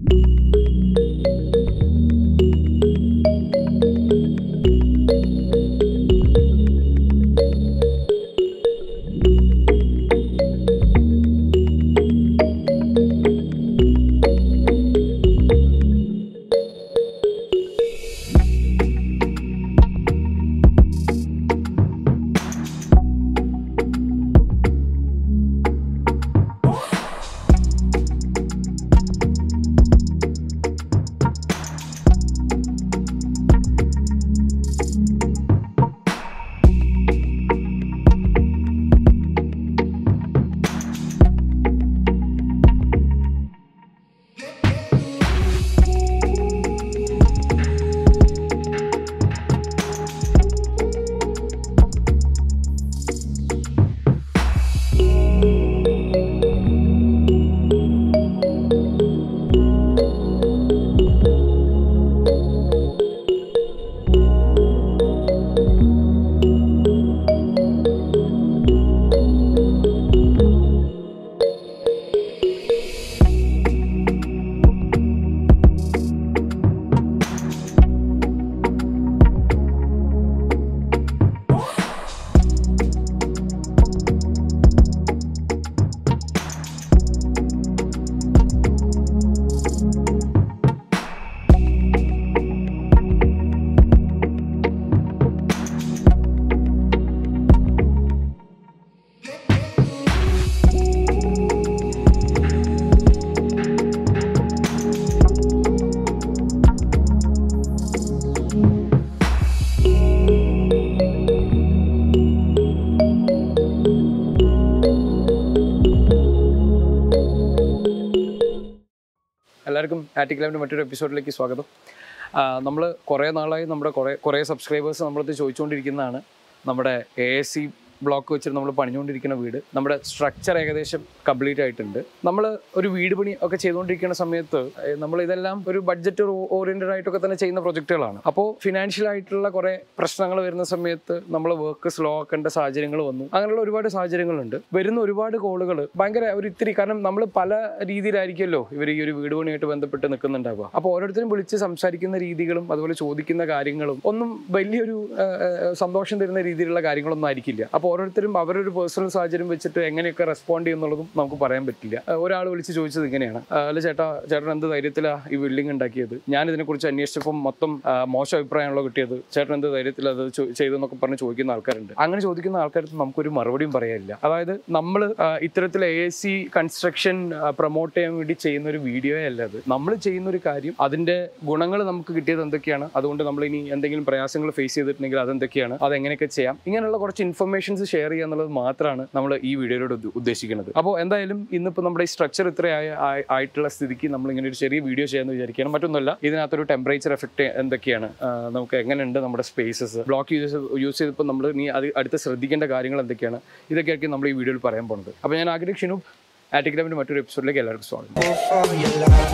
എല്ലാവർക്കും ആറ്റിക് ലൈവിൻ്റെ മറ്റൊരു എപ്പിസോഡിലേക്ക് സ്വാഗതം നമ്മൾ കുറേ നാളായി നമ്മുടെ കുറേ കുറേ സബ്സ്ക്രൈബേഴ്സ് നമ്മളത് ചോദിച്ചുകൊണ്ടിരിക്കുന്നതാണ് നമ്മുടെ എ എസ് സി ബ്ലോക്ക് വെച്ചിട്ട് നമ്മൾ പണിഞ്ഞുകൊണ്ടിരിക്കുന്ന വീട് നമ്മുടെ സ്ട്രക്ചർ ഏകദേശം കംപ്ലീറ്റ് ആയിട്ടുണ്ട് നമ്മൾ ഒരു വീട് പണി ഒക്കെ ചെയ്തുകൊണ്ടിരിക്കുന്ന സമയത്ത് ഏഹ്, നമ്മൾ ഇതെല്ലാം ഒരു ബഡ്ജറ്റ് ഓറിയൻറ്റഡ് ആയിട്ടൊക്കെ തന്നെ ചെയ്യുന്ന പ്രൊജക്റ്റുകളാണ് അപ്പോൾ ഫിനാൻഷ്യൽ ആയിട്ടുള്ള കുറേ പ്രശ്നങ്ങൾ വരുന്ന സമയത്ത് നമ്മൾ വർക്ക് സ്ലോ ആക്കേണ്ട സാഹചര്യങ്ങൾ വന്നു അങ്ങനെയുള്ള ഒരുപാട് സാഹചര്യങ്ങളുണ്ട് വരുന്ന ഒരുപാട് കോളുകൾ ഭയങ്കര ഒരു ഇത്തിരി കാരണം നമ്മൾ പല രീതിയിലായിരിക്കുമല്ലോ ഇവർ ഈ ഒരു വീട് പണിയായിട്ട് ബന്ധപ്പെട്ട് നിൽക്കുന്നുണ്ടാവുക അപ്പോൾ ഓരോരുത്തരും വിളിച്ച് സംസാരിക്കുന്ന രീതികളും അതുപോലെ ചോദിക്കുന്ന കാര്യങ്ങളും ഒന്നും വലിയൊരു ആ, ആ, സന്തോഷം തരുന്ന രീതിയിലുള്ള കാര്യങ്ങളൊന്നും ആയിരിക്കില്ല അപ്പോൾ ഓരോരുത്തരും അവരൊരു പേഴ്സണൽ സാഹചര്യം വെച്ചിട്ട് എങ്ങനെയൊക്കെ റെസ്പോണ്ട് ചെയ്യുന്നുള്ളതും നമുക്ക് പറയാൻ പറ്റില്ല ഒരാൾ വിളിച്ച് ചോദിച്ചത് ഇങ്ങനെയാണ് ആ, അല്ല ചേട്ടാ ചേട്ടൻ എന്ത് ധൈര്യത്തിലാണ് ഈ ബിൽഡിംഗ് ഉണ്ടാക്കിയത് ഞാൻ ഇതിനെക്കുറിച്ച് അന്വേഷിച്ചപ്പോൾ മൊത്തം ആ, മോശം അഭിപ്രായമാണല്ലോ കിട്ടിയത് ചേട്ടൻ എന്ത് ധൈര്യത്തിൽ അത് ചോ- ചെയ്തെന്നൊക്കെ പറഞ്ഞ് ചോദിക്കുന്ന ആൾക്കാരുണ്ട് അങ്ങനെ ചോദിക്കുന്ന ആൾക്കാർക്ക് നമുക്കൊരു മറുപടിയും പറയാനില്ല അതായത് നമ്മൾ ഇത്തരത്തിൽ A S C construction promote ചെയ്യാൻ വേണ്ടി ചെയ്യുന്ന ഒരു വീഡിയോയേ അല്ല അത് നമ്മൾ ചെയ്യുന്ന ഒരു കാര്യം അതിന്റെ ഗുണങ്ങൾ നമുക്ക് കിട്ടിയത് എന്തൊക്കെയാണ് അതുകൊണ്ട് നമ്മൾ ഇനി എന്തെങ്കിലും പ്രയാസങ്ങൾ ഫേസ് ചെയ്തിട്ടുണ്ടെങ്കിൽ അതെന്തൊക്കെയാണ് അത് എങ്ങനെയൊക്കെ ചെയ്യാം ഇങ്ങനെയുള്ള കുറച്ച് ഇൻഫർമേഷൻസ് ഷെയർ ചെയ്യുക എന്നുള്ളത് മാത്രമാണ് നമ്മൾ ഈ വീഡിയോയിലൂടെ ഉദ്ദ- ഉദ്ദേശിക്കുന്നത് അപ്പോൾ എന്തായാലും ഇന്നിപ്പോൾ നമ്മുടെ ഈ സ്ട്രക്ചർ ഇത്ര ആയിട്ടുള്ള സ്ഥിതിക്ക് നമ്മൾ ഇങ്ങനെ ഒരു ചെറിയ വീഡിയോ ചെയ്യാമെന്ന് വിചാരിക്കുകയാണ് മറ്റൊന്നുമല്ല ഇതിനകത്തൊരു ടെമ്പറേച്ചർ എഫക്റ്റ് എന്തൊക്കെയാണ് ആ, നമുക്ക് എങ്ങനെയുണ്ട് നമ്മുടെ സ്പേസസ് ബ്ലോക്ക് യൂസ് യൂസ് ചെയ്തപ്പോൾ നമ്മൾ ഇനി അത് അടുത്ത് ശ്രദ്ധിക്കേണ്ട കാര്യങ്ങൾ എന്തൊക്കെയാണ് ഇതൊക്കെയായിരിക്കും നമ്മൾ ഈ വീഡിയോയിൽ പറയാൻ പോകുന്നത് അപ്പോൾ ഞാൻ ആഗ്രഹിക്കുന്നു ഷിനു ആറ്റിഗ്രാമിൻ്റെ മറ്റൊരു എപ്പിസോഡിലേക്ക് എല്ലാവർക്കും സ്വാഗതം for your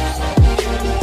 love.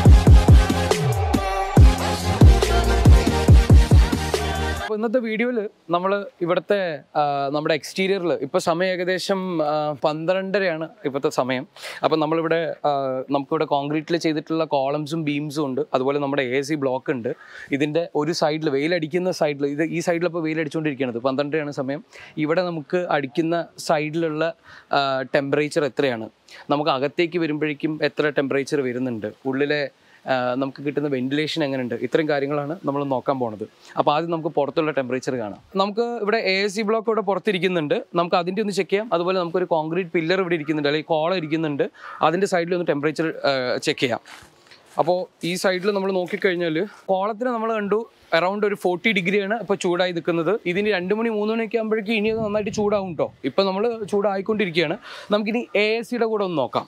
അപ്പോൾ ഇന്നത്തെ വീഡിയോയിൽ നമ്മൾ ഇവിടുത്തെ ആ, നമ്മുടെ എക്സ്റ്റീരിയറിൽ ഇപ്പോൾ സമയം ഏകദേശം ആ, പന്ത്രണ്ടരയാണ് ഇപ്പോഴത്തെ സമയം അപ്പോൾ നമ്മളിവിടെ ആ, നമുക്കിവിടെ കോൺക്രീറ്റിൽ ചെയ്തിട്ടുള്ള കോളംസും ബീംസും ഉണ്ട് അതുപോലെ നമ്മുടെ എ സി ബ്ലോക്ക് ഉണ്ട് ഇതിൻ്റെ ഒരു സൈഡിൽ വെയിലടിക്കുന്ന സൈഡിൽ ഇത് ഈ സൈഡിൽ ഇപ്പോൾ വെയിലടിച്ചുകൊണ്ടിരിക്കുന്നത് പന്ത്രണ്ടരയാണ് സമയം ഇവിടെ നമുക്ക് അടിക്കുന്ന സൈഡിലുള്ള ടെമ്പറേച്ചർ എത്രയാണ് നമുക്ക് അകത്തേക്ക് വരുമ്പോഴേക്കും എത്ര ടെമ്പറേച്ചർ വരുന്നുണ്ട് ഉള്ളിലെ ആ, നമുക്ക് കിട്ടുന്ന വെന്റിലേഷൻ എങ്ങനെയുണ്ട് ഇത്രയും കാര്യങ്ങളാണ് നമ്മൾ നോക്കാൻ പോണത് അപ്പോൾ ആദ്യം നമുക്ക് പുറത്തുള്ള ടെമ്പറേച്ചർ കാണാം നമുക്ക് ഇവിടെ എ സി ബ്ലോക്ക് ഇവിടെ പുറത്തിരിക്കുന്നുണ്ട് നമുക്ക് അതിൻ്റെ ഒന്ന് ചെക്ക് ചെയ്യാം അതുപോലെ നമുക്കൊരു കോൺക്രീറ്റ് പില്ലർ ഇവിടെ ഇരിക്കുന്നുണ്ട് അല്ലെങ്കിൽ കോളം ഇരിക്കുന്നുണ്ട് അതിൻ്റെ സൈഡിൽ ഒന്ന് ടെമ്പറേച്ചർ ചെക്ക് ചെയ്യാം അപ്പോൾ ഈ സൈഡിൽ നമ്മൾ നോക്കിക്കഴിഞ്ഞാൽ കോളത്തിന് നമ്മൾ കണ്ടു അറൗണ്ട് ഒരു ഫോർട്ടി ഡിഗ്രിയാണ് ഇപ്പോൾ ചൂടായി നിൽക്കുന്നത് ഇതിന് രണ്ട് മണി മൂന്ന് മണിയൊക്കെ ആകുമ്പോഴേക്കും ഇനി അത് നന്നായിട്ട് ചൂടാവും കേട്ടോ ഇപ്പോൾ നമ്മൾ ചൂടായിക്കൊണ്ടിരിക്കുകയാണ് നമുക്കിനി എ സിയുടെ കൂടെ ഒന്ന് നോക്കാം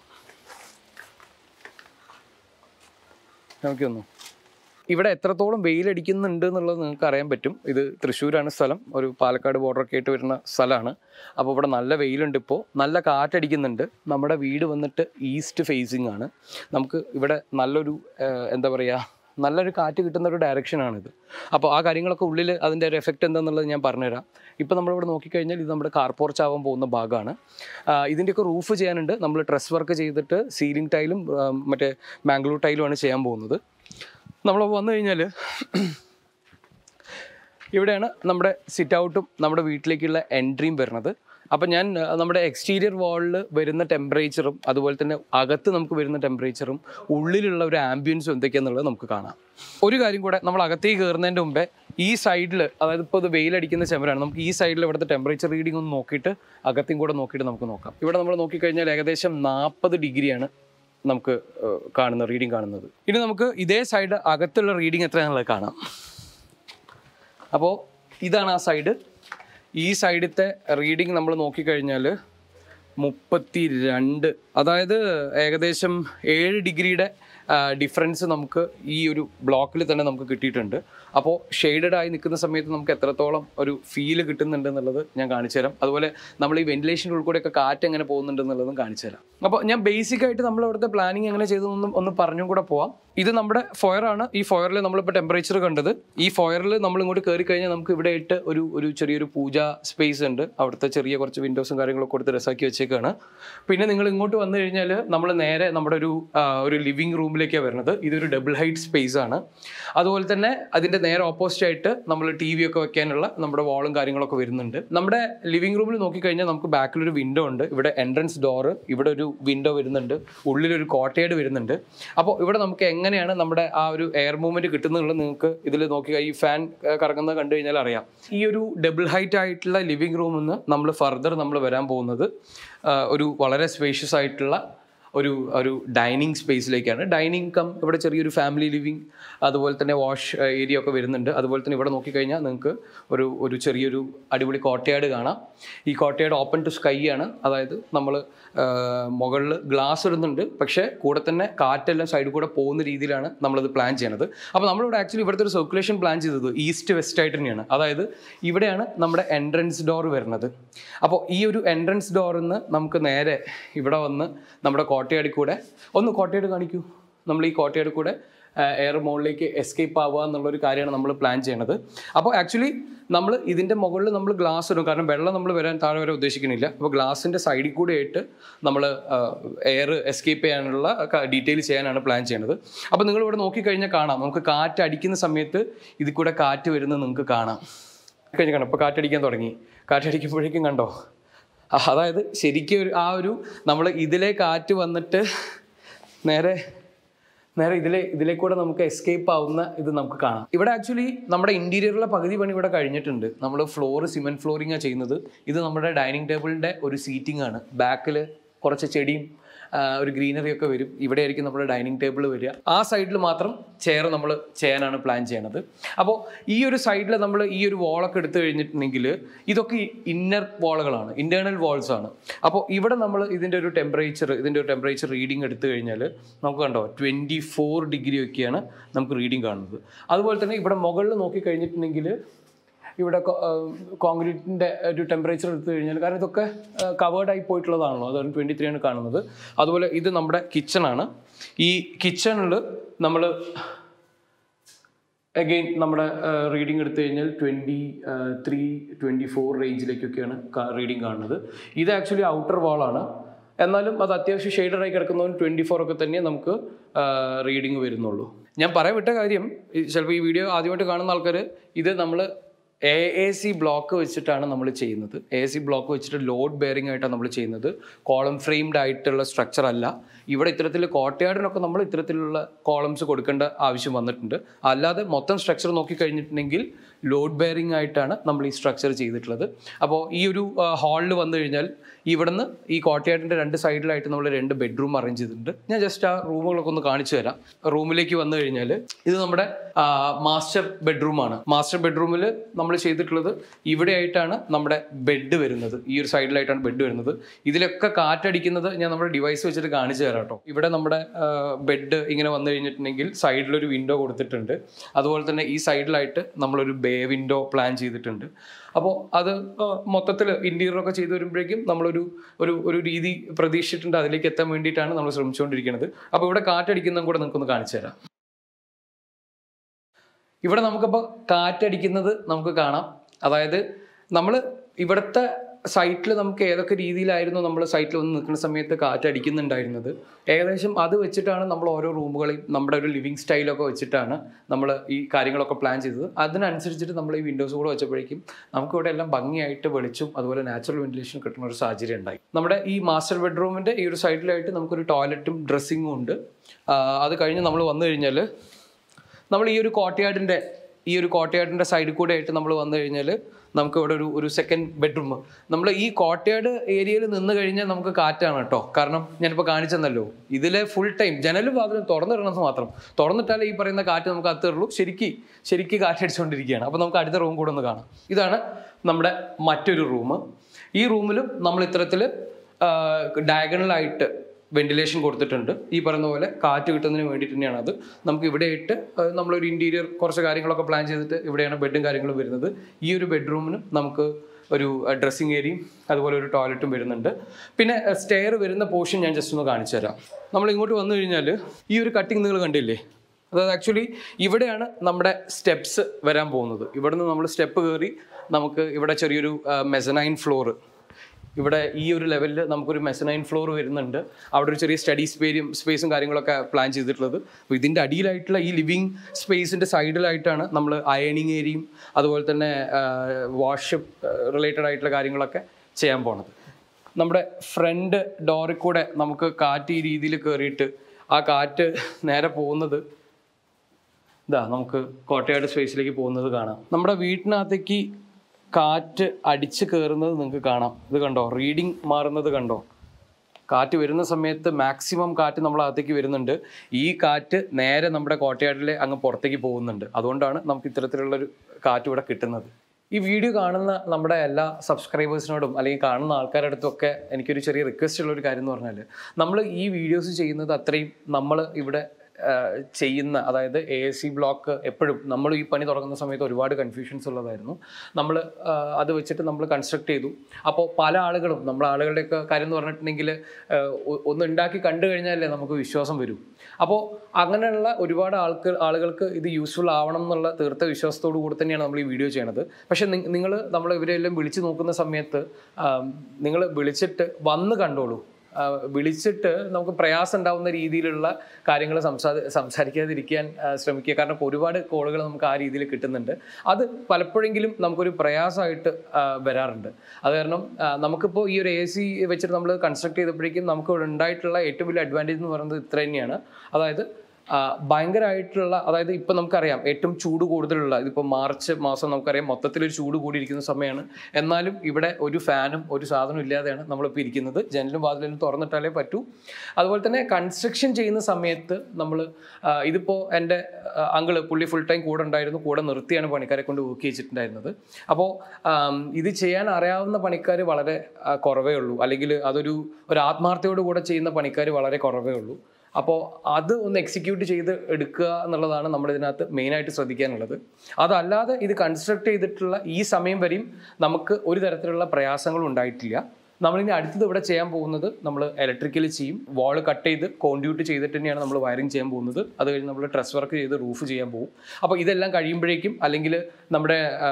നമുക്കൊന്നു ഇവിടെ എത്രത്തോളം വെയിലടിക്കുന്നുണ്ട് എന്നുള്ളത് നിങ്ങൾക്ക് അറിയാൻ പറ്റും ഇത് തൃശ്ശൂരാണ് സ്ഥലം ഒരു പാലക്കാട് ബോർഡറൊക്കെ ആയിട്ട് വരുന്ന സ്ഥലമാണ് അപ്പോൾ ഇവിടെ നല്ല വെയിലുണ്ട് ഇപ്പോൾ നല്ല കാറ്റടിക്കുന്നുണ്ട് നമ്മുടെ വീട് വന്നിട്ട് ഈസ്റ്റ് ഫേസിങ് ആണ് നമുക്ക് ഇവിടെ നല്ലൊരു ആ, എന്താ പറയുക നല്ലൊരു കാറ്റ് കിട്ടുന്ന ഒരു ഡയറക്ഷനാണിത് അപ്പോൾ ആ കാര്യങ്ങളൊക്കെ ഉള്ളിൽ അതിൻ്റെ ഒരു എഫക്റ്റ് എന്താണെന്നുള്ളത് ഞാൻ പറഞ്ഞുതരാം ഇപ്പോൾ നമ്മളിവിടെ നോക്കിക്കഴിഞ്ഞാൽ ഇത് നമ്മുടെ കാർ പോർച്ച് ആവാൻ പോകുന്ന ഭാഗമാണ് ആ, ഇതിൻ്റെയൊക്കെ റൂഫ് ചെയ്യാനുണ്ട് നമ്മൾ ട്രസ് വർക്ക് ചെയ്തിട്ട് സീലിംഗ് ടൈലും ആ, മറ്റേ മാംഗ്ലൂർ ടൈലുമാണ് ചെയ്യാൻ പോകുന്നത് നമ്മൾ വന്നു കഴിഞ്ഞാൽ ഇവിടെയാണ് നമ്മുടെ സിറ്റ് ഔട്ടും നമ്മുടെ വീട്ടിലേക്കുള്ള എൻട്രിയും വരുന്നത് അപ്പം ഞാൻ ആ, നമ്മുടെ എക്സ്റ്റീരിയർ വാളിൽ വരുന്ന ടെമ്പറേച്ചറും അതുപോലെ തന്നെ അകത്ത് നമുക്ക് വരുന്ന ടെമ്പറേച്ചറും ഉള്ളിലുള്ള ഒരു ആംബിയൻസും എന്തൊക്കെയാണെന്നുള്ളത് നമുക്ക് കാണാം ഒരു കാര്യം കൂടെ നമ്മൾ അകത്തേക്ക് കയറുന്നതിൻ്റെ മുമ്പേ ഈ സൈഡിൽ അതായത് ഇപ്പോൾ ഇത് വെയിലടിക്കുന്ന ചെമരാണ് നമുക്ക് ഈ സൈഡിൽ ഇവിടുത്തെ ടെമ്പറേച്ചർ റീഡിംഗ് ഒന്ന് നോക്കിയിട്ട് അകത്തേയും കൂടെ നോക്കിയിട്ട് നമുക്ക് നോക്കാം ഇവിടെ നമ്മൾ നോക്കിക്കഴിഞ്ഞാൽ ഏകദേശം നാൽപ്പത് ഡിഗ്രിയാണ് നമുക്ക് ഏഹ്, കാണുന്ന റീഡിംഗ് കാണുന്നത് ഇനി നമുക്ക് ഇതേ സൈഡ് അകത്തുള്ള റീഡിംഗ് എത്രയാണെന്നുള്ളത് കാണാം അപ്പോൾ ഇതാണ് ആ സൈഡ് ഈ സൈഡത്തെ റീഡിങ് നമ്മൾ നോക്കിക്കഴിഞ്ഞാൽ മുപ്പത്തി രണ്ട് അതായത് ഏകദേശം ഏഴ് ഡിഗ്രിയുടെ ഡിഫറൻസ് നമുക്ക് ഈ ഒരു ബ്ലോക്കിൽ തന്നെ നമുക്ക് കിട്ടിയിട്ടുണ്ട് അപ്പോൾ ഷെയ്ഡഡ് ആയി നിൽക്കുന്ന സമയത്ത് നമുക്ക് എത്രത്തോളം ഒരു ഫീല് കിട്ടുന്നുണ്ട് എന്നുള്ളത് ഞാൻ കാണിച്ചു തരാം അതുപോലെ നമ്മൾ ഈ വെന്റിലേഷൻ്റെ ഉള്ളിൽ കൂടെയൊക്കെ കാറ്റ് എങ്ങനെ പോകുന്നുണ്ട് എന്നുള്ളതും കാണിച്ചു തരാം അപ്പോൾ ഞാൻ ബേസിക് ആയിട്ട് നമ്മൾ ഇവിടുത്തെ പ്ലാനിങ് എങ്ങനെ ചെയ്തതെന്നും ഒന്ന് പറഞ്ഞും കൂടെ പോവാം ഇത് നമ്മുടെ ഫോയറാണ് ഈ ഫോയറിൽ നമ്മളിപ്പോൾ ടെമ്പറേച്ചർ കണ്ടത് ഈ ഫോയറിൽ നമ്മൾ ഇങ്ങോട്ട് കയറി കഴിഞ്ഞാൽ നമുക്ക് ഇവിടെ ഇട്ട് ഒരു ഒരു ചെറിയൊരു പൂജ സ്പേസ് ഉണ്ട് അവിടുത്തെ ചെറിയ കുറച്ച് വിൻഡോസും കാര്യങ്ങളൊക്കെ കൊടുത്ത് രസാക്കി വെച്ചേക്കാണ് പിന്നെ നിങ്ങൾ ഇങ്ങോട്ട് വന്നു കഴിഞ്ഞാൽ നമ്മൾ നേരെ നമ്മുടെ ഒരു ആ, ഒരു ലിവിങ് റൂമിലേക്കാണ് വരുന്നത് ഇതൊരു ഡബിൾ ഹൈറ്റ് സ്പേസ് ആണ് അതുപോലെ തന്നെ അതിൻ്റെ നേരെ ഓപ്പോസിറ്റ് ആയിട്ട് നമ്മൾ ടി വി ഒക്കെ വെക്കാനുള്ള നമ്മുടെ വാളും കാര്യങ്ങളൊക്കെ വരുന്നുണ്ട് നമ്മുടെ ലിവിംഗ് റൂമിൽ നോക്കിക്കഴിഞ്ഞാൽ നമുക്ക് ബാക്കിലൊരു വിൻഡോ ഉണ്ട് ഇവിടെ എൻട്രൻസ് ഡോറ് ഇവിടെ ഒരു വിൻഡോ വരുന്നുണ്ട് ഉള്ളിലൊരു കോട്ടയേഡ് വരുന്നുണ്ട് അപ്പോൾ ഇവിടെ നമുക്ക് എങ്ങനെയാണ് നമ്മുടെ ആ ഒരു എയർ മൂവ്മെന്റ് കിട്ടുന്നുള്ളത് നിങ്ങൾക്ക് ഇതിൽ നോക്കി ഈ ഫാൻ കറങ്ങുന്നത് കണ്ടു കഴിഞ്ഞാൽ അറിയാം ഈ ഒരു ഡബിൾ ഹൈറ്റ് ആയിട്ടുള്ള ലിവിംഗ് റൂമിൽ നിന്ന് നമ്മൾ ഫർദർ നമ്മൾ വരാൻ പോകുന്നത് ആ, ഒരു വളരെ സ്പേഷ്യസ് ആയിട്ടുള്ള ഒരു ഒരു ഡൈനിങ് സ്പേസിലേക്കാണ് ഡൈനിങ് കം ഇവിടെ ചെറിയൊരു ഫാമിലി ലിവിങ് അതുപോലെ തന്നെ വാഷ് ഏരിയ ഒക്കെ വരുന്നുണ്ട് അതുപോലെ തന്നെ ഇവിടെ നോക്കിക്കഴിഞ്ഞാൽ നിങ്ങൾക്ക് ഒരു ഒരു ചെറിയൊരു അടിപൊളി കോട്ടയാട് കാണാം ഈ കോട്ടയാട് ഓപ്പൺ ടു സ്കൈ ആണ് അതായത് നമ്മൾ മുകളിൽ ഗ്ലാസ് ഇടുന്നുണ്ട് പക്ഷേ കൂടെ തന്നെ കാറ്റെല്ലാം സൈഡിൽ കൂടെ പോകുന്ന രീതിയിലാണ് നമ്മളത് പ്ലാൻ ചെയ്യണത് അപ്പോൾ നമ്മളിവിടെ ആക്ച്വലി ഇവിടുത്തെ ഒരു സർക്കുലേഷൻ പ്ലാൻ ചെയ്തത് ഈസ്റ്റ് വെസ്റ്റ് ആയിട്ട് തന്നെയാണ് അതായത് ഇവിടെയാണ് നമ്മുടെ എൻട്രൻസ് ഡോർ വരുന്നത് അപ്പോൾ ഈ ഒരു എൻട്രൻസ് ഡോറിൽ നിന്ന് നമുക്ക് നേരെ ഇവിടെ വന്ന് നമ്മുടെ കോട്ടയാടി കൂടെ ഒന്ന് കോട്ടയാട് കാണിക്കൂ നമ്മൾ ഈ കോട്ടയാട് കൂടെ എയർ മുകളിലേക്ക് എസ്കേപ്പ് ആവുക എന്നുള്ളൊരു കാര്യമാണ് നമ്മൾ പ്ലാൻ ചെയ്യണത് അപ്പോൾ ആക്ച്വലി നമ്മൾ ഇതിൻ്റെ മുകളിൽ നമ്മൾ ഗ്ലാസ് ഇടും കാരണം വെള്ളം നമ്മൾ വരാൻ താഴെ വരെ ഉദ്ദേശിക്കുന്നില്ല അപ്പോൾ ഗ്ലാസിൻ്റെ സൈഡിൽ കൂടെ ആയിട്ട് നമ്മൾ എയർ എസ്കേപ്പ് ചെയ്യാനുള്ള ഡീറ്റെയിൽ ചെയ്യാനാണ് പ്ലാൻ ചെയ്യണത് അപ്പോൾ നിങ്ങൾ ഇവിടെ നോക്കിക്കഴിഞ്ഞാൽ കാണാം നമുക്ക് കാറ്റ് അടിക്കുന്ന സമയത്ത് ഇതിൽ കൂടെ കാറ്റ് വരുന്നത് നിങ്ങൾക്ക് കാണാം കഴിഞ്ഞ് കാണാം ഇപ്പോൾ കാറ്റടിക്കാൻ തുടങ്ങി കാറ്റടിക്കുമ്പോഴേക്കും കണ്ടോ ആ, അതായത് ശരിക്കും ഒരു ആ ഒരു നമ്മൾ ഇതിലെ കാറ്റ് വന്നിട്ട് നേരെ നേരെ ഇതിലെ ഇതിലെ കൂടെ നമുക്ക് എസ്കേപ്പ് ആവുന്ന ഇത് നമുക്ക് കാണാം ഇവിടെ ആക്ച്വലി നമ്മുടെ ഇന്റീരിയറിലെ പകുതി പണി ഇവിടെ കഴിഞ്ഞിട്ടുണ്ട് നമ്മൾ ഫ്ലോർ സിമെന്റ് ഫ്ലോറിംഗ് ചെയ്യുന്നത് ഇത് നമ്മുടെ ഡൈനിങ് ടേബിളിന്റെ ഒരു സീറ്റിംഗ് ആണ് ബാക്കിൽ കുറച്ച് ചെടിയും ആ, ഒരു ഗ്രീനറി ഒക്കെ വരും ഇവിടെ ആയിരിക്കും നമ്മുടെ ഡൈനിങ് ടേബിൾ വരിക ആ സൈഡിൽ മാത്രം ചെയർ നമ്മൾ ചെയ്യാനാണ് പ്ലാൻ ചെയ്യണത് അപ്പോൾ ഈ ഒരു സൈഡിൽ നമ്മൾ ഈ ഒരു വോളൊക്കെ എടുത്തു കഴിഞ്ഞിട്ടുണ്ടെങ്കിൽ ഇതൊക്കെ ഇന്നർ വാളുകളാണ് ഇന്റേണൽ വാൾസ് ആണ് അപ്പോൾ ഇവിടെ നമ്മൾ ഇതിൻ്റെ ഒരു ടെമ്പറേച്ചർ ഇതിൻ്റെ ഒരു ടെമ്പറേച്ചർ റീഡിംഗ് എടുത്തു കഴിഞ്ഞാൽ നമുക്ക് കണ്ടോ ട്വൻറ്റി ഫോർ ഡിഗ്രി ഒക്കെയാണ് നമുക്ക് റീഡിംഗ് കാണുന്നത് അതുപോലെ തന്നെ ഇവിടെ മുകളിൽ നോക്കി കഴിഞ്ഞിട്ടുണ്ടെങ്കിൽ ഇവിടെ കോൺക്രീറ്റിൻ്റെ ഒരു ടെമ്പറേച്ചർ എടുത്തു കഴിഞ്ഞാൽ കാരണം ഇതൊക്കെ കവേർഡ് ആയി പോയിട്ടുള്ളതാണല്ലോ അതാണ് ട്വൻറ്റി ത്രീ ആണ് കാണുന്നത് അതുപോലെ ഇത് നമ്മുടെ കിച്ചണാണ് ഈ കിച്ചണിൽ നമ്മൾ അഗെയിൻ നമ്മുടെ റീഡിംഗ് എടുത്തു കഴിഞ്ഞാൽ ട്വൻറ്റി ത്രീ ട്വൻറ്റി ഫോർ റേഞ്ചിലേക്കൊക്കെയാണ് റീഡിംഗ് കാണുന്നത് ഇത് ആക്ച്വലി ഔട്ടർ വാളാണ് എന്നാലും അത് അത്യാവശ്യം ഷെയ്ഡറായി കിടക്കുന്നതുകൊണ്ട് ട്വൻറ്റി ഫോർ ഒക്കെ തന്നെ നമുക്ക് റീഡിങ് വരുന്നുള്ളൂ ഞാൻ പറയാൻ വിട്ട കാര്യം ചിലപ്പോൾ ഈ വീഡിയോ ആദ്യമായിട്ട് കാണുന്ന ആൾക്കാർ ഇത് നമ്മൾ എ എ സി ബ്ലോക്ക് വെച്ചിട്ടാണ് നമ്മൾ ചെയ്യുന്നത് എ സി ബ്ലോക്ക് വെച്ചിട്ട് ലോഡ് ബെയറിംഗ് ആയിട്ടാണ് നമ്മൾ ചെയ്യുന്നത് കോളം ഫ്രെയിംഡ് ആയിട്ടുള്ള സ്ട്രക്ചർ അല്ല ഇവിടെ ഇത്തരത്തിൽ കോട്ടയാടിനൊക്കെ നമ്മൾ ഇത്തരത്തിലുള്ള കോളംസ് കൊടുക്കേണ്ട ആവശ്യം വന്നിട്ടുണ്ട് അല്ലാതെ മൊത്തം സ്ട്രക്ചർ നോക്കിക്കഴിഞ്ഞിട്ടുണ്ടെങ്കിൽ ലോഡ് ബെയറിംഗ് ആയിട്ടാണ് നമ്മൾ ഈ സ്ട്രക്ചർ ചെയ്തിട്ടുള്ളത് അപ്പോൾ ഈ ഒരു ഹാളിൽ വന്നു കഴിഞ്ഞാൽ ഇവിടുന്ന് ഈ കോട്ടയാടിൻ്റെ രണ്ട് സൈഡിലായിട്ട് നമ്മൾ രണ്ട് ബെഡ്റൂം അറേഞ്ച് ചെയ്തിട്ടുണ്ട് ഞാൻ ജസ്റ്റ് ആ റൂമുകളൊക്കെ ഒന്ന് കാണിച്ചു തരാം റൂമിലേക്ക് വന്നു കഴിഞ്ഞാൽ ഇത് നമ്മുടെ മാസ്റ്റർ ബെഡ്റൂമാണ് മാസ്റ്റർ ബെഡ്റൂമിൽ നമ്മൾ ചെയ്തിട്ടുള്ളത് ഇവിടെ ആയിട്ടാണ് നമ്മുടെ ബെഡ് വരുന്നത് ഈ ഒരു സൈഡിലായിട്ടാണ് ബെഡ് വരുന്നത് ഇതിലൊക്കെ കാറ്റടിക്കുന്നത് ഞാൻ നമ്മുടെ ഡിവൈസ് വെച്ചിട്ട് കാണിച്ചു തരാം കേട്ടോ ഇവിടെ നമ്മുടെ ബെഡ് ഇങ്ങനെ വന്നു കഴിഞ്ഞിട്ടുണ്ടെങ്കിൽ സൈഡിലൊരു വിൻഡോ കൊടുത്തിട്ടുണ്ട് അതുപോലെ തന്നെ ഈ സൈഡിലായിട്ട് നമ്മളൊരു ബേ വിൻഡോ പ്ലാൻ ചെയ്തിട്ടുണ്ട് അപ്പോൾ അത് മൊത്തത്തിൽ ഇൻറ്റീരിയറൊക്കെ ചെയ്തു വരുമ്പോഴേക്കും നമ്മളൊരു ഒരു ഒരു രീതി പ്രതീക്ഷിച്ചിട്ടുണ്ട് അതിലേക്ക് എത്താൻ വേണ്ടിയിട്ടാണ് നമ്മൾ ശ്രമിച്ചുകൊണ്ടിരിക്കുന്നത് അപ്പോൾ ഇവിടെ കാറ്റടിക്കുന്നതും കൂടെ നിങ്ങൾക്കൊന്ന് കാണിച്ചു തരാം ഇവിടെ നമുക്കിപ്പോൾ കാറ്റടിക്കുന്നത് നമുക്ക് കാണാം അതായത് നമ്മൾ ഇവിടുത്തെ സൈറ്റിൽ നമുക്ക് ഏതൊക്കെ രീതിയിലായിരുന്നു നമ്മൾ സൈറ്റിൽ വന്ന് നിൽക്കുന്ന സമയത്ത് കാറ്റടിക്കുന്നുണ്ടായിരുന്നത് ഏകദേശം അത് വെച്ചിട്ടാണ് നമ്മൾ ഓരോ റൂമുകളെയും നമ്മുടെ ഒരു ലിവിങ് സ്റ്റൈലൊക്കെ വെച്ചിട്ടാണ് നമ്മൾ ഈ കാര്യങ്ങളൊക്കെ പ്ലാൻ ചെയ്തത് അതിനനുസരിച്ചിട്ട് നമ്മൾ ഈ വിൻഡോസ് കൂടെ വെച്ചപ്പോഴേക്കും നമുക്ക് ഇവിടെ എല്ലാം ഭംഗിയായിട്ട് വെളിച്ചും അതുപോലെ നാച്ചുറൽ വെന്റിലേഷൻ കിട്ടുന്ന ഒരു സാഹചര്യം ഉണ്ടായി നമ്മുടെ ഈ മാസ്റ്റർ ബെഡ്റൂമിൻ്റെ ഈ ഒരു സൈഡിലായിട്ട് നമുക്കൊരു ടോയ്ലറ്റും ഡ്രസ്സിങ്ങും ഉണ്ട് ആ, അത് കഴിഞ്ഞ് നമ്മൾ വന്നു കഴിഞ്ഞാൽ നമ്മൾ ഈ ഒരു കോട്ടയാടിൻ്റെ ഈ ഒരു കോട്ടയാടിൻ്റെ സൈഡിൽ കൂടെ ആയിട്ട് നമ്മൾ വന്നു കഴിഞ്ഞാൽ നമുക്ക് ഇവിടെ ഒരു ഒരു സെക്കൻഡ് ബെഡ്റൂം നമ്മൾ ഈ കോട്ടയാട് ഏരിയയിൽ നിന്ന് കഴിഞ്ഞാൽ നമുക്ക് കാറ്റാണ് കേട്ടോ കാരണം ഞാനിപ്പോൾ കാണിച്ചെന്നല്ലോ ഇതിലെ ഫുൾ ടൈം ജനലും വാതിലും തുറന്നിടണമെന്ന് മാത്രം തുറന്നിട്ടാലേ ഈ പറയുന്ന കാറ്റ് നമുക്ക് അകത്തുള്ളൂ ശരിക്ക് ശരിക്ക് കാറ്റടിച്ചുകൊണ്ടിരിക്കുകയാണ് അപ്പോൾ നമുക്ക് അടുത്ത റൂം കൂടെ ഒന്ന് കാണാം ഇതാണ് നമ്മുടെ മറ്റൊരു റൂം ഈ റൂമിലും നമ്മൾ ഇത്തരത്തിൽ ഡയഗണലായിട്ട് വെന്റിലേഷൻ കൊടുത്തിട്ടുണ്ട് ഈ പറയുന്ന പോലെ കാറ്റ് കിട്ടുന്നതിന് വേണ്ടിയിട്ട് തന്നെയാണ് അത് നമുക്ക് ഇവിടെ ഇട്ട് അഹ് നമ്മളൊരു ഇൻറ്റീരിയർ കുറച്ച് കാര്യങ്ങളൊക്കെ പ്ലാൻ ചെയ്തിട്ട് ഇവിടെയാണ് ബെഡും കാര്യങ്ങളും വരുന്നത് ഈ ഒരു ബെഡ്റൂമിനും നമുക്ക് ഒരു ഡ്രസ്സിങ് ഏരിയയും അതുപോലെ ഒരു ടോയ്ലറ്റും വരുന്നുണ്ട് പിന്നെ സ്റ്റെയർ വരുന്ന പോർഷൻ ഞാൻ ജസ്റ്റ് ഒന്ന് കാണിച്ചു തരാം നമ്മൾ ഇങ്ങോട്ട് വന്നു കഴിഞ്ഞാൽ ഈ ഒരു കട്ടിങ് നിങ്ങൾ കണ്ടില്ലേ അതായത് ആക്ച്വലി ഇവിടെയാണ് നമ്മുടെ സ്റ്റെപ്സ് വരാൻ പോകുന്നത് ഇവിടുന്ന് നമ്മൾ സ്റ്റെപ്പ് കയറി നമുക്ക് ഇവിടെ ചെറിയൊരു മെസനൈൻ ഫ്ലോറ് ഇവിടെ ഈ ഒരു ലെവലിൽ നമുക്കൊരു മെസനൈൻ ഫ്ലോർ വരുന്നുണ്ട് അവിടെ ഒരു ചെറിയ സ്റ്റഡി സ്പേരിയും സ്പേസും കാര്യങ്ങളൊക്കെ പ്ലാൻ ചെയ്തിട്ടുള്ളത് അപ്പോൾ ഇതിൻ്റെ അടിയിലായിട്ടുള്ള ഈ ലിവിങ് സ്പേസിൻ്റെ സൈഡിലായിട്ടാണ് നമ്മൾ അയണിങ് ഏരിയയും അതുപോലെ തന്നെ വാഷ് റിലേറ്റഡ് ആയിട്ടുള്ള കാര്യങ്ങളൊക്കെ ചെയ്യാൻ പോണത് നമ്മുടെ ഫ്രണ്ട് ഡോറിൽ കൂടെ നമുക്ക് കാറ്റ് ഈ രീതിയിൽ കയറിയിട്ട് ആ കാറ്റ് നേരെ പോകുന്നത് ഇതാ നമുക്ക് കോട്ടയാട് സ്പേസിലേക്ക് പോകുന്നത് കാണാം നമ്മുടെ വീട്ടിനകത്തേക്ക് കാറ്റ് അടിച്ച് കയറുന്നത് നിങ്ങൾക്ക് കാണാം ഇത് കണ്ടോ റീഡിങ് മാറുന്നത് കണ്ടോ കാറ്റ് വരുന്ന സമയത്ത് മാക്സിമം കാറ്റ് നമ്മളെ അകത്തേക്ക് വരുന്നുണ്ട് ഈ കാറ്റ് നേരെ നമ്മുടെ കോട്ടയാടിലെ അങ്ങ് പുറത്തേക്ക് പോകുന്നുണ്ട് അതുകൊണ്ടാണ് നമുക്ക് ഇത്തരത്തിലുള്ളൊരു കാറ്റ് ഇവിടെ കിട്ടുന്നത് ഈ വീഡിയോ കാണുന്ന നമ്മുടെ എല്ലാ സബ്സ്ക്രൈബേഴ്സിനോടും അല്ലെങ്കിൽ കാണുന്ന ആൾക്കാരുടെ അടുത്തൊക്കെ എനിക്കൊരു ചെറിയ റിക്വസ്റ്റ് ഉള്ള ഒരു കാര്യം എന്ന് പറഞ്ഞാൽ നമ്മൾ ഈ വീഡിയോസ് ചെയ്യുന്നത് അത്രയും നമ്മൾ ഇവിടെ ആ, ചെയ്യുന്ന അതായത് എ എസ് സി ബ്ലോക്ക് എപ്പോഴും നമ്മൾ ഈ പണി തുടങ്ങുന്ന സമയത്ത് ഒരുപാട് കൺഫ്യൂഷൻസ് ഉള്ളതായിരുന്നു നമ്മൾ അത് വെച്ചിട്ട് നമ്മൾ കൺസ്ട്രക്ട് ചെയ്തു അപ്പോൾ പല ആളുകളും നമ്മൾ ആളുകളുടെയൊക്കെ കാര്യം എന്ന് പറഞ്ഞിട്ടുണ്ടെങ്കിൽ ആ, ഒ- ഒന്ന് ഉണ്ടാക്കി കണ്ടു കഴിഞ്ഞാലേ നമുക്ക് വിശ്വാസം വരും അപ്പോൾ അങ്ങനെയുള്ള ഒരുപാട് ആൾക്ക് ആളുകൾക്ക് ഇത് യൂസ്ഫുൾ ആവണം എന്നുള്ള തീർത്ത വിശ്വാസത്തോടു കൂടി തന്നെയാണ് നമ്മൾ ഈ വീഡിയോ ചെയ്യണത് പക്ഷേ നിങ്ങൾ നമ്മൾ ഇവരെല്ലാം വിളിച്ച് നോക്കുന്ന സമയത്ത് നിങ്ങൾ വിളിച്ചിട്ട് വന്ന് കണ്ടോളൂ ആ, വിളിച്ചിട്ട് നമുക്ക് പ്രയാസം ഉണ്ടാവുന്ന രീതിയിലുള്ള കാര്യങ്ങൾ സംസാ സംസാരിക്കാതിരിക്കാൻ ആ, ശ്രമിക്കുക കാരണം ഒരുപാട് കോളുകൾ നമുക്ക് ആ രീതിയിൽ കിട്ടുന്നുണ്ട് അത് പലപ്പോഴെങ്കിലും നമുക്കൊരു പ്രയാസമായിട്ട് ആ, വരാറുണ്ട് അത് കാരണം ആ, നമുക്കിപ്പോൾ ഈ ഒരു എ സി വെച്ചിട്ട് നമ്മൾ കൺസ്ട്രക്ട് ചെയ്തപ്പോഴേക്കും നമുക്ക് ഇവിടെ ഉണ്ടായിട്ടുള്ള ഏറ്റവും വലിയ അഡ്വാൻറ്റേജ് എന്ന് പറയുന്നത് ഇത്ര തന്നെയാണ് അതായത് ആ, ഭയങ്കരമായിട്ടുള്ള അതായത് ഇപ്പം നമുക്കറിയാം ഏറ്റവും ചൂട് കൂടുതലുള്ള ഇതിപ്പോൾ മാർച്ച് മാസം നമുക്കറിയാം മൊത്തത്തിലൊരു ചൂട് കൂടിയിരിക്കുന്ന സമയമാണ് എന്നാലും ഇവിടെ ഒരു ഫാനും ഒരു സാധനവും ഇല്ലാതെയാണ് നമ്മളിപ്പോൾ ഇരിക്കുന്നത് ജനലും വാതിലും തുറന്നിട്ടാലേ പറ്റൂ അതുപോലെ തന്നെ കൺസ്ട്രക്ഷൻ ചെയ്യുന്ന സമയത്ത് നമ്മൾ ഇതിപ്പോൾ എൻ്റെ അങ്കിള് പുള്ളി ഫുൾ ടൈം കൂടെ ഉണ്ടായിരുന്നു കൂടെ നിർത്തിയാണ് പണിക്കാരെ കൊണ്ട് വർക്ക് ചെയ്യിച്ചിട്ടുണ്ടായിരുന്നത് അപ്പോൾ ഇത് ചെയ്യാൻ അറിയാവുന്ന പണിക്കാർ വളരെ ആ, കുറവേ ഉള്ളൂ അല്ലെങ്കിൽ അതൊരു ഒരു ആത്മാർത്ഥയോട് കൂടെ ചെയ്യുന്ന പണിക്കാർ വളരെ കുറവേ ഉള്ളൂ അപ്പോൾ അത് ഒന്ന് എക്സിക്യൂട്ട് ചെയ്ത് എടുക്കുക എന്നുള്ളതാണ് നമ്മൾ ഇതിനകത്ത് മെയിനായിട്ട് ശ്രദ്ധിക്കാനുള്ളത് അതല്ലാതെ ഇത് കൺസ്ട്രക്ട് ചെയ്തിട്ടുള്ള ഈ സമയം വരെയും നമുക്ക് ഒരു തരത്തിലുള്ള പ്രയാസങ്ങളും ഉണ്ടായിട്ടില്ല നമ്മളിനി അടുത്തത് ഇവിടെ ചെയ്യാൻ പോകുന്നത് നമ്മൾ ഇലക്ട്രിക്കലി ചെയ്യും വാൾ കട്ട് ചെയ്ത് കോൺട്യൂട്ട് ചെയ്തിട്ട് തന്നെയാണ് നമ്മൾ വയറിങ് ചെയ്യാൻ പോകുന്നത് അത് കഴിഞ്ഞ് നമ്മൾ ട്രസ് വർക്ക് ചെയ്ത് റൂഫ് ചെയ്യാൻ പോകും അപ്പോൾ ഇതെല്ലാം കഴിയുമ്പോഴേക്കും അല്ലെങ്കിൽ നമ്മുടെ ആ,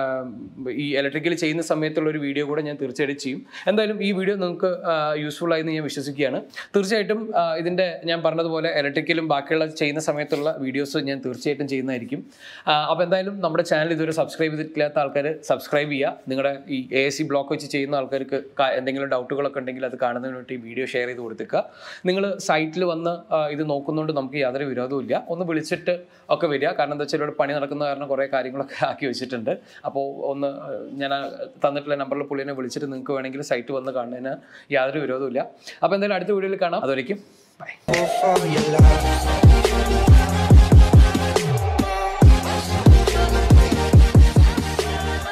ഈ ഇലക്ട്രിക്കൽ ചെയ്യുന്ന സമയത്തുള്ള ഒരു വീഡിയോ കൂടെ ഞാൻ തീർച്ചയായിട്ടും ചെയ്യും എന്തായാലും ഈ വീഡിയോ നിങ്ങൾക്ക് യൂസ്ഫുൾ ആയി എന്ന് ഞാൻ വിശ്വസിക്കുകയാണ് തീർച്ചയായിട്ടും ആ, ഇതിൻ്റെ ഞാൻ പറഞ്ഞതുപോലെ ഇലക്ട്രിക്കലും ബാക്കിയുള്ള ചെയ്യുന്ന സമയത്തുള്ള വീഡിയോസ് ഞാൻ തീർച്ചയായിട്ടും ചെയ്യുന്നതായിരിക്കും അപ്പോൾ എന്തായാലും നമ്മുടെ ചാനൽ ഇതുവരെ സബ്സ്ക്രൈബ് ചെയ്തിട്ടില്ലാത്ത ആൾക്കാർ സബ്സ്ക്രൈബ് ചെയ്യുക നിങ്ങളുടെ ഈ എ സി ബ്ലോക്ക് വെച്ച് ചെയ്യുന്ന ആൾക്കാർക്ക് ക- എന്തെങ്കിലും ഡൗട്ടുകളൊക്കെ ഉണ്ടെങ്കിൽ അത് കാണുന്നതിന് വേണ്ടി വീഡിയോ ഷെയർ ചെയ്ത് കൊടുത്തേക്കുക നിങ്ങൾ സൈറ്റിൽ വന്ന് ആ, ഇത് നോക്കുന്നതുകൊണ്ട് നമുക്ക് യാതൊരു വിരോധവും ഇല്ല ഒന്ന് വിളിച്ചിട്ട് ഒക്കെ വരിക കാരണം എന്താ വെച്ചാൽ ഇവിടെ പണി നടക്കുന്ന കാരണം കുറേ കാര്യങ്ങളൊക്കെ ആക്കി വെച്ചിട്ടുണ്ട് അപ്പോൾ ഒന്ന് ആ, ഞാൻ ആ തന്നിട്ടുള്ള നമ്പറിൽ പുള്ളിനെ വിളിച്ചിട്ട് നിങ്ങൾക്ക് വേണമെങ്കിൽ സൈറ്റ് വന്ന് കാണുന്നതിന് യാതൊരു വിരോധവും ഇല്ല അപ്പോൾ എന്തായാലും അടുത്ത വീഡിയോയിൽ കാണാം അതുവരയ്ക്കും ബൈ for your love.